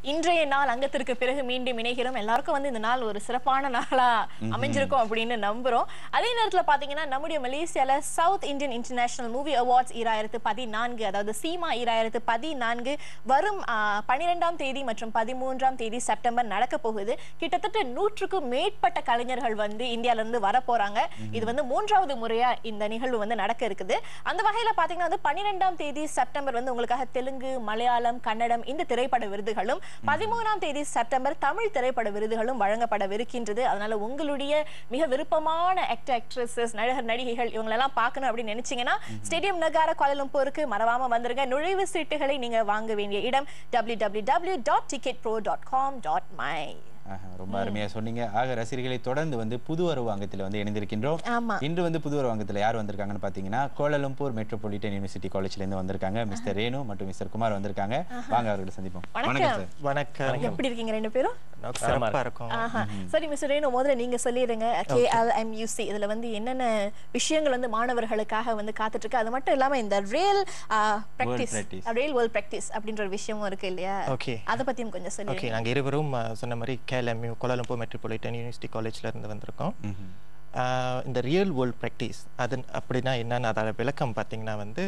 இன்றைய நாள் அங்கத்திற்கு பிறகு மீண்டும் இணைகிறோம் எல்லாருக்கும் வந்து இந்த நாள் ஒரு சிறப்பான நாளா அமைஞ்சிருக்கும் அப்படின்னு நம்புறோம் அதே நேரத்துல பாத்தீங்கன்னா நம்முடைய மலேசியால south Indian international movie awards ஈராயிரத்து பதினான்கு அதாவது சீமா ஈராயிரத்து பதினான்கு வரும் ஆஹ், பன்னிரெண்டாம் தேதி மற்றும் பதிமூன்றாம் தேதி செப்டம்பர் நடக்க போகுது கிட்டத்தட்ட நூற்றுக்கும் மேற்பட்ட கலைஞர்கள் வந்து இந்தியால இருந்து வர போறாங்க இது வந்து மூன்றாவது முறையா இந்த நிகழ்வு வந்து நடக்க இருக்குது அந்த வகையில பாத்தீங்கன்னா வந்து பன்னிரெண்டாம் தேதி செப்டம்பர் வந்து உங்களுக்காக தெலுங்கு மலையாளம் கன்னடம் இந்த திரைப்பட விருதுகளும் பதிமூணாம் தேதி செப்டம்பர் தமிழ் திரைப்பட விருதுகளும் வழங்கப்படவிருக்கின்றது அதனால உங்களுடைய மிக விருப்பமான ஆக்டர் ஆக்ட்ரஸஸ் நடிகர் நடிகைகள் இவங்களெல்லாம் பார்க்கணும் அப்படின்னு நினைச்சீங்கன்னா ஸ்டேடியம் நகார கோலலம்பூருக்கு மறவாம வந்துருங்க நுழைவு சீட்டுகளை நீங்க வாங்க வேண்டிய இடம் W W W dot ticket bro dot com dot my ஆஹா, ரொம்ப அருமையா சொன்னீங்க ஆக ரசிகர்களை தொடர்ந்து வந்து புது அரவாங்கத்தில் வந்து இணைந்திருக்கின்றோம் ஆமா இன்று வந்து புது அரவாங்கத்தில் யார் வந்திருக்காங்கன்னு பார்த்தீங்கன்னா கோலலம்பூர் மெட்ரோபாலிட்டன் யூனிவர்சிட்டி காலேஜ்ல இருந்து வந்திருக்காங்க மிஸ்டர் ரேணு மற்றும் மிஸ்டர் குமார் வந்திருக்காங்க வாங்க அவர்களை சந்திப்போம் வணக்கம். சார் வணக்கம் எப்படி இருக்கீங்க ரெண்டு பேரும் நான் சிறப்பா இருக்கும் ஆஹா. சரி மிஸ்டர் ரேணு முதல்ல நீங்க சொல்லிடுங்க கேஎல்எம்யூசி இதுல வந்து என்னென்ன விஷயங்கள் வந்து மாணவர்களுக்காக வந்து காத்துட்டு இருக்கு அது மட்டும் இல்லாம இந்த real practice practice. Real world practice அப்படின்ற ஒரு விஷயமும் இருக்கு இல்லையா ஓகே அத பத்தியும் கொஞ்சம் ஓகே சொல்லுங்க நாங்கள் இருவரும் அஹ், சொன்ன மாதிரி கேஎல்எம்யூ கோலாலம்பூர் மெட்ரோபாலிட்டன் யூனிவர்சிட்டி காலேஜ்ல இருந்து வந்திருக்கோம் ம்ஹும். ஆஹ், இந்த ரியல் வேர்ல்ட் ப்ராக்டிஸ் அது அப்படின்னா என்னன்னு அதோட விளக்கம் பார்த்தீங்கன்னா வந்து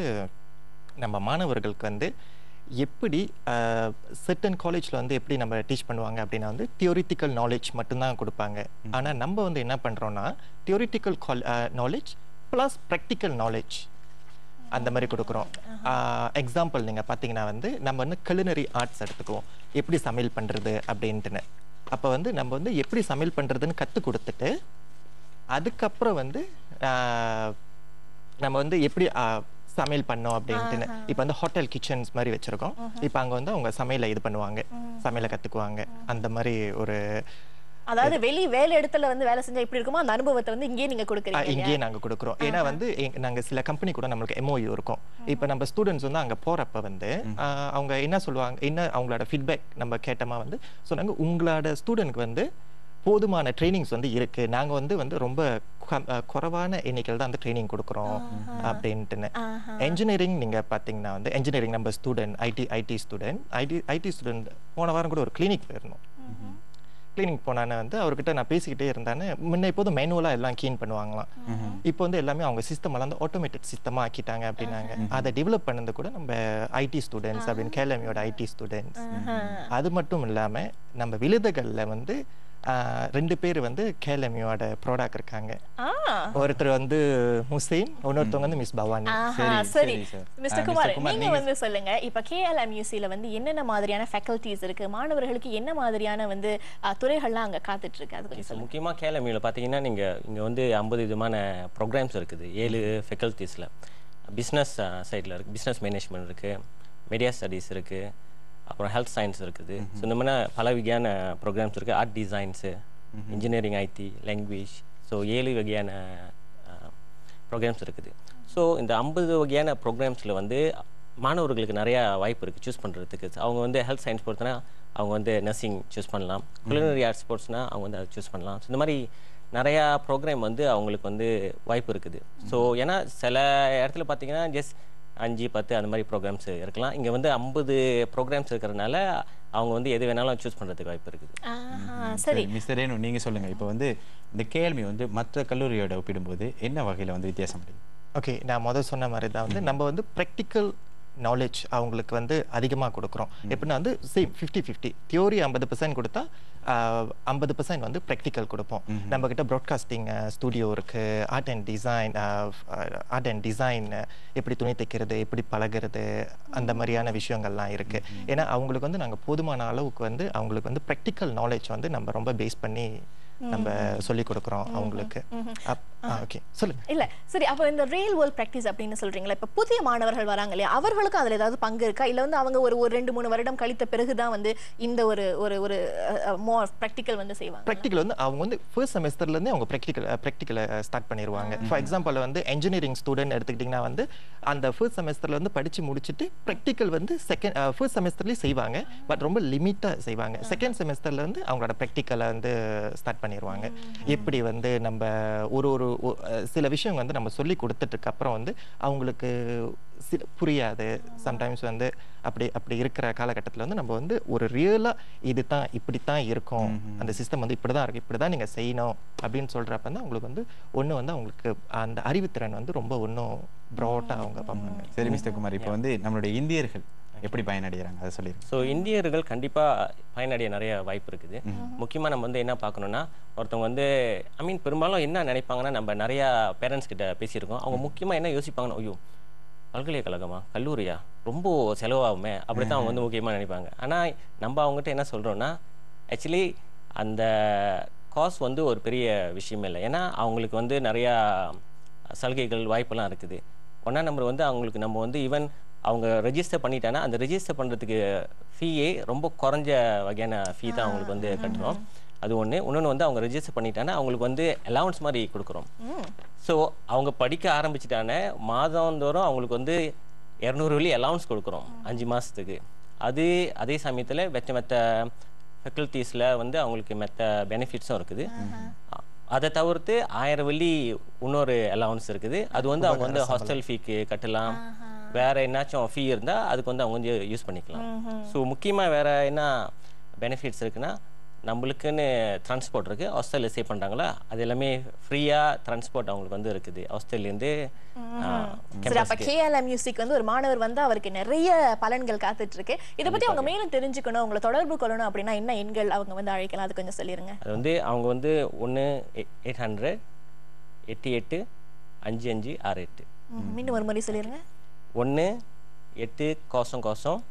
நம்ம மாணவர்களுக்கு வந்து எப்படி செர்டன் காலேஜில் வந்து எப்படி நம்ம டீச் பண்ணுவாங்க அப்படின்னா வந்து தியோரிட்டிக்கல் நாலேஜ் மட்டும்தான் கொடுப்பாங்க ஆனால் நம்ம வந்து என்ன பண்ணுறோன்னா தியோரிட்டிக்கல் கால் நாலேஜ் ப்ளஸ் ப்ராக்டிக்கல் நாலேஜ் அந்த மாதிரி கொடுக்குறோம் எக்ஸாம்பிள் நீங்கள் பார்த்தீங்கன்னா வந்து நம்ம வந்து culinary ஆர்ட்ஸ் எடுத்துக்குவோம் எப்படி சமையல் பண்ணுறது அப்படின்ட்டுன்னு அப்போ வந்து நம்ம வந்து எப்படி சமையல் பண்ணுறதுன்னு கற்றுக் கொடுத்துட்டு அதுக்கப்புறம் வந்து ஆஹ், நம்ம வந்து எப்படி ஆஹ், சமையல் பண்ணோம் அப்படின்ட்டுன்னு இப்போ வந்து ஹோட்டல் கிச்சன்ஸ் மாதிரி வச்சுருக்கோம் இப்போ அங்கே வந்து அவங்க சமையலை இது பண்ணுவாங்க சமையலை கற்றுக்குவாங்க அந்த மாதிரி ஒரு அதாவது வெளி வேலை இடத்துல வந்து வேலை செஞ்சா எப்படி இருக்குமோ அந்த அனுபவத்தை வந்து இங்கேயே நீங்க ஆ, கொடுக்குறீங்க இல்லையா? இங்கேயே நாங்க கொடுக்குறோம் ஏன்னா வந்து எங்க- நாங்க சில கம்பெனி கூட நம்மளுக்கு எம்ஓயு இருக்கும் இப்போ நம்ம ஸ்டூடெண்ட்ஸ் வந்து அங்க போறப்ப வந்து ஆ, அவங்க என்ன சொல்லுவாங்க என்ன அவங்களோட ஃபீட்பேக் நம்ம கேட்டோமா வந்து சொன்னாங்க உங்களோட ஸ்டூடெண்ட்க்கு வந்து போதுமான ட்ரைனிங்ஸ் வந்து இருக்கு நாங்க வந்து வந்து ரொம்ப கம்- ஆ, குறைவான எண்ணிக்கையில் தான் வந்து ட்ரைனிங் கொடுக்குறோம் அப்படின்ட்டுன்னு ஆஹா. என்ஜினியரிங் நீங்க பாத்தீங்கன்னா வந்து என்ஜினியரிங் நம்ம student IT IT student IT IT student போன வாரம் கூட ஒரு கிளினிக் போயிருந்தோம் கிளினிக் போனானே வந்து அவர்கிட்ட நான் பேசிக்கிட்டே இருந்தானே முன்ன இப்போது மேனுவலாக எல்லாம் கீன் பண்ணுவாங்களாம் இப்போ வந்து எல்லாமே அவங்க சிஸ்டம் எல்லாம் வந்து ஆட்டோமேட்டட் சிஸ்டமாக ஆக்கிட்டாங்க அப்படின்னாங்க அதை டெவலப் பண்ணது கூட நம்ம ஐடி ஸ்டூடெண்ட்ஸ் அப்படின்னு கேலமியோட ஐடி ஸ்டூடெண்ட்ஸ் அது மட்டும் இல்லாம நம்ம விழுதுகளில் வந்து ஆஹ், ரெண்டு பேர் வந்து கேலமியோட ப்ராடக்ட் இருக்காங்க ஆ. ஒருத்தர் வந்து முசைன் இன்னொருத்தவங்க வந்து மிஸ் பவானி ஆஹா, சரி, சரி சரி, sir. மிஸ்டர் ஆ, குமார் Mr. குமார், நீங்க நீங்க வந்து சொல்லுங்க இப்ப கேஎல்எம்யூசில வந்து என்னென்ன மாதிரியான ஃபேக்கல்டிஸ் இருக்கு மாணவர்களுக்கு என்ன மாதிரியான வந்து ஆ, துறைகள்லாம் அங்க காத்துட்டு இருக்கு அது கொஞ்சம் ஸோ சொல்லுங்க முக்கியமாக கேலமியில் பார்த்தீங்கன்னா நீங்கள் இங்கே வந்து ஐம்பது விதமான ப்ரோக்ராம்ஸ் இருக்குது ஏழு ஃபெக்கல்ட்டிஸில் பிஸ்னஸ் சைடில் இருக்குது பிஸ்னஸ் மேனேஜ்மெண்ட் இருக்குது மீடியா ஸ்டடீஸ் இருக்குது அப்புறம் ஹெல்த் சயின்ஸ் இருக்குது ஸோ இந்த மாதிரி பல வகையான ப்ரோக்ராம்ஸ் இருக்குது art designs engineering IT language so ஏழு வகையான ப்ரோக்ராம்ஸ் இருக்குது ஸோ இந்த ஐம்பது வகையான ப்ரோக்ராம்ஸில் வந்து மாணவர்களுக்கு நிறையா வாய்ப்பு இருக்குது சூஸ் பண்ணுறதுக்கு அவங்க வந்து ஹெல்த் சயின்ஸ் பொறுத்தனா அவங்க வந்து நர்சிங் சூஸ் பண்ணலாம் culinary ஆர்ட்ஸ் ஸ்போர்ட்ஸ்னால் அவங்க வந்து அதை சூஸ் பண்ணலாம் ஸோ இந்த மாதிரி நிறையா ப்ரோக்ராம் வந்து அவங்களுக்கு வந்து வாய்ப்பு இருக்குது ஸோ ஏன்னா சில இடத்துல பார்த்தீங்கன்னா ஜஸ்ட் அஞ்சு பத்து அந்த மாதிரி ப்ரோக்ராம்ஸ் இருக்கலாம் இங்கே வந்து ஐம்பது ப்ரோக்ராம்ஸ் இருக்கிறதுனால அவங்க வந்து எது வேணாலும் சூஸ் பண்ணுறதுக்கு வாய்ப்பு இருக்குது ஆஹா, சரி மிஸ்டர் ரேணு நீங்க சொல்லுங்க இப்போ வந்து இந்த கேள்வி வந்து மற்ற கல்லூரியோட ஒப்பிடும்போது என்ன வகையில வந்து வித்தியாசம் அடையுது ஓகே நான் முதல் சொன்ன மாதிரி தான் வந்து நம்ம வந்து ப்ராக்டிக்கல் நாலேஜ் அவங்களுக்கு வந்து அதிகமாக கொடுக்குறோம் எப்படின்னா வந்து சேம் ஃபிஃப்டி ஃபிஃப்டி தியோரி ஐம்பது பர்சன்ட் கொடுத்தா ஐம்பது பர்சன்ட் வந்து ப்ராக்டிக்கல் கொடுப்போம் நம்ம கிட்ட ப்ராட்காஸ்டிங் ஸ்டூடியோ இருக்கு art and design art and design எப்படி துணி தைக்கிறது எப்படி பழகுறது அந்த மாதிரியான விஷயங்கள்லாம் இருக்கு ஏன்னா அவங்களுக்கு வந்து நாங்கள் போதுமான அளவுக்கு வந்து அவங்களுக்கு வந்து ப்ராக்டிக்கல் நாலேஜ் வந்து நம்ம ரொம்ப பேஸ் பண்ணி நம்ம சொல்லி கொடுக்குறோம் அவங்களுக்கு ஓகே சொல்லுங்க இல்ல சரி அப்போ இந்த ரியல் வேர்ல்ட் பிராக்டிஸ் அப்படின்னு சொல்றீங்களா இப்ப புதிய மாணவர்கள் வராங்க இல்லையா அவர்களுக்கும் அதுல ஏதாவது பங்கு இருக்கா இல்ல வந்து அவங்க ஒரு ஒரு ரெண்டு மூணு வருடம் கழித்த பிறகுதான் வந்து இந்த ஒரு ஒரு ஒரு மோர் ப்ராக்டிக்கல் வந்து செய்வாங்க ப்ராக்டிக்கல் வந்து அவங்க வந்து ஃபர்ஸ்ட் செமஸ்டர்லேருந்தே அவங்க ப்ராக்டிக்கல் ப்ராக்டிக்கலை ஸ்டார்ட் பண்ணிடுவாங்க ஃபார் எக்ஸாம்பிள் வந்து என்ஜினியரிங் ஸ்டூடெண்ட் எடுத்துக்கிட்டிங்கன்னா வந்து அந்த ஃபர்ஸ்ட் செமஸ்டரில் வந்து படித்து முடிச்சுட்டு ப்ராக்டிக்கல் வந்து செகண்ட் ஃபர்ஸ்ட் செமஸ்டர்லேயும் செய்வாங்க பட் ரொம்ப லிமிட்டாக செய்வாங்க செகண்ட் செமஸ்டரில் வந்து அவங்களோட ப்ராக்டிக்கலை வந்து ஸ்டார்ட் பண்ணிடுவாங்க எப்படி வந்து நம்ம ஒரு ஒரு ஒ- அஹ் சில விஷயம் வந்து நம்ம சொல்லி கொடுத்துட்டுக்கு அப்புறம் வந்து அவங்களுக்கு சில புரியாது சம்டைம்ஸ் வந்து அப்படி அப்படி இருக்கிற காலகட்டத்தில் வந்து நம்ம வந்து ஒரு ரியலாக இது தான் இப்படி தான் இருக்கும் அந்த சிஸ்டம் வந்து இப்படி தான் இருக்கு இப்படி தான் நீங்கள் செய்யணும் அப்படின்னு சொல்கிறப்ப வந்து அவங்களுக்கு வந்து ஒன்று வந்து அவங்களுக்கு அந்த அறிவுத்திறன் வந்து ரொம்ப ஒன்றும் ப்ராட்டாக அவங்க பார்ப்பாங்க சரி மிஸ்டர் குமார் இப்போ வந்து நம்மளுடைய இந்தியர்கள் எப்படி பயனடைகிறாங்க அதை சொல்லிருங்க ஸோ இந்தியர்கள் கண்டிப்பாக பயனடைய நிறைய வாய்ப்பு இருக்குது முக்கியமாக நம்ம வந்து என்ன பார்க்கணுன்னா ஒருத்தவங்க வந்து ஐ மீன் பெரும்பாலும் என்ன நினைப்பாங்கன்னா நம்ம நிறையா பேரண்ட்ஸ் கிட்ட பேசியிருக்கோம் அவங்க முக்கியமாக என்ன யோசிப்பாங்கன்னா ஐயோ பல்கலைக்கழகமா கல்லூரியா ரொம்ப செலவாகுமே அப்படி தான் அவங்க வந்து முக்கியமாக நினைப்பாங்க ஆனால் நம்ம அவங்ககிட்ட என்ன சொல்கிறோன்னா ஆக்சுவலி அந்த காஸ்ட் வந்து ஒரு பெரிய விஷயமே இல்லை ஏன்னா அவங்களுக்கு வந்து நிறையா சலுகைகள் வாய்ப்பெல்லாம் இருக்குது ஒன்றா நம்பர் வந்து அவங்களுக்கு நம்ம வந்து ஈவன் அவங்க ரெஜிஸ்டர் பண்ணிட்டாங்கன்னா அந்த ரெஜிஸ்டர் பண்ணுறதுக்கு ஃபீயே ரொம்ப குறைஞ்ச வகையான ஃபீ தான் அவங்களுக்கு வந்து கட்டுறோம் அது ஒன்று இன்னொன்று வந்து அவங்க ரெஜிஸ்டர் பண்ணிட்டாங்கன்னா அவங்களுக்கு வந்து அலவன்ஸ் மாதிரி கொடுக்குறோம் ஸோ அவங்க படிக்க ஆரம்பிச்சிட்டானே மாதந்தோறும் அவங்களுக்கு வந்து இரநூறு வெள்ளி அலவன்ஸ் கொடுக்குறோம் அஞ்சு மாதத்துக்கு அது அதே சமயத்தில் மெத்த மெத்த ஃபெக்கல்ட்டிஸில் வந்து அவங்களுக்கு மெத்த பெனிஃபிட்ஸும் இருக்குது அ- அதை தவிர்த்து ஆயிரம் வெள்ளி இன்னொரு அலவன்ஸ் இருக்குது அது வந்து அவங்க வந்து ஹாஸ்டல் ஃபீக்கு கட்டலாம் வேற என்னாச்சும் ஃபீ இருந்தால் அதுக்கு வந்து அவங்க வந்து யூஸ் பண்ணிக்கலாம் ஸோ முக்கியமாக வேற என்ன பெனிஃபிட்ஸ் இருக்குன்னா நம்மளுக்குன்னு டிரான்ஸ்போர்ட் இருக்கு ஹாஸ்டலில் ஸ்டே பண்ணுறாங்களா அது எல்லாமே ஃப்ரீயாக டிரான்ஸ்போர்ட் அவங்களுக்கு வந்து இருக்குது ஹாஸ்டல்லேருந்து சரி அப்ப கேஎல்எம் மியூசிக் வந்து ஒரு மாணவர் வந்து அவருக்கு நிறைய பலன்கள் காத்துட்டு இருக்கு இதை பத்தி அவங்க மேலும் தெரிஞ்சுக்கணும் உங்களை தொடர்பு கொள்ளணும் அப்படின்னா என்ன எண்கள் அவங்க வந்து அழைக்கலாம் அது கொஞ்சம் சொல்லிருங்க அது வந்து அவங்க வந்து ஒன்று எயிட் ஹண்ட்ரட் எட்டு எட்டு அஞ்சு அஞ்சு ஆறு எட்டு ம், மீண்டும் ஒரு முறை சொல்லிருங்க ஒன்று எட்டு கோசம் கோசம்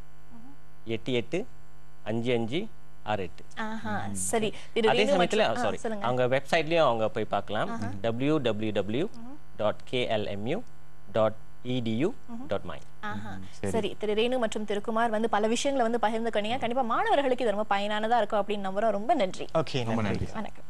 எட்டு எட்டு அஞ்சு அஞ்சு ஆறு எட்டு ஆஹா சரி திரு அதே ரேணு சமயத்தில் மற்றும்- ஆ, சாரி சொல்லுங்க அவங்க வெப்சைட்லேயும் அவங்க போய் பார்க்கலாம் W W W dot KLMU dot EDU dot my ஆஹா சரி திரு ரேணு மற்றும் திருக்குமார் வந்து பல விஷயங்களை வந்து பகிர்ந்துக்கொண்டீங்க கண்டிப்பா மாணவர்களுக்கு இது ரொம்ப பயனானதா இருக்கும் அப்படின்னு நம்புறோம் ரொம்ப நன்றி ஓகே ரொம்ப நன்றி நன்றி வணக்கம்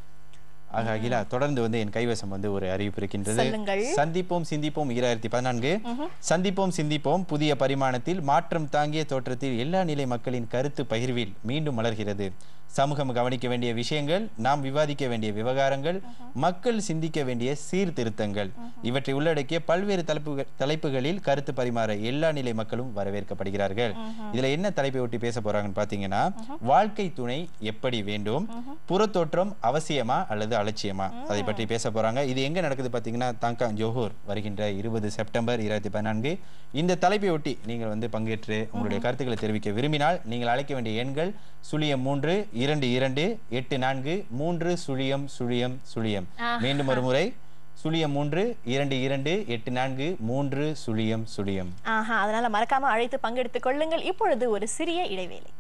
ஆக அகிலா தொடர்ந்து வந்து என் கைவசம் வந்து ஒரு அறிவிப்பு இருக்கின்றது சொல்லுங்கள். சந்திப்போம் சிந்திப்போம் ஈராயிரத்தி பதினான்கு சந்திப்போம் சிந்திப்போம் புதிய பரிமாணத்தில் மாற்றம் தாங்கிய தோற்றத்தில் எல்லா நிலை மக்களின் கருத்து பகிர்வில் மீண்டும் மலர்கிறது சமூகம் கவனிக்க வேண்டிய விஷயங்கள் நாம் விவாதிக்க வேண்டிய விவகாரங்கள் மக்கள் சிந்திக்க வேண்டிய சீர்திருத்தங்கள் இவற்றை உள்ளடக்கிய பல்வேறு தலைப்புகள் தலைப்புகளில் கருத்து பரிமாற எல்லா நிலை மக்களும் வரவேற்கப்படுகிறார்கள் இதுல என்ன தலைப்பை ஒட்டி பேச போறாங்கன்னு பாத்தீங்கன்னா வாழ்க்கை துணை எப்படி வேண்டும் புறத்தோற்றம் அவசியமா அல்லது அலட்சியமா அதை பற்றி பேச போறாங்க இது எங்க நடக்குது பாத்தீங்கன்னா தாங்கா ஜோஹூர் வருகின்ற இருபது செப்டம்பர் இரண்டாயிரத்தி பதினான்கு இந்த தலைப்பை ஒட்டி நீங்கள் வந்து பங்கேற்று உங்களுடைய கருத்துக்களை தெரிவிக்க விரும்பினால் நீங்கள் அழைக்க வேண்டிய எண்கள் சுழியம் மூன்று இரண்டு இரண்டு எட்டு நான்கு மூன்று சுழியம் சுழியம் சுழியம் மீண்டும் ஒரு முறை சுழியம் மூன்று இரண்டு இரண்டு எட்டு நான்கு மூன்று சுழியம் சுழியம் ஆஹா அதனால மறக்காம அழைத்து பங்கெடுத்துக் கொள்ளுங்கள் இப்பொழுது ஒரு சிறிய இடைவேளை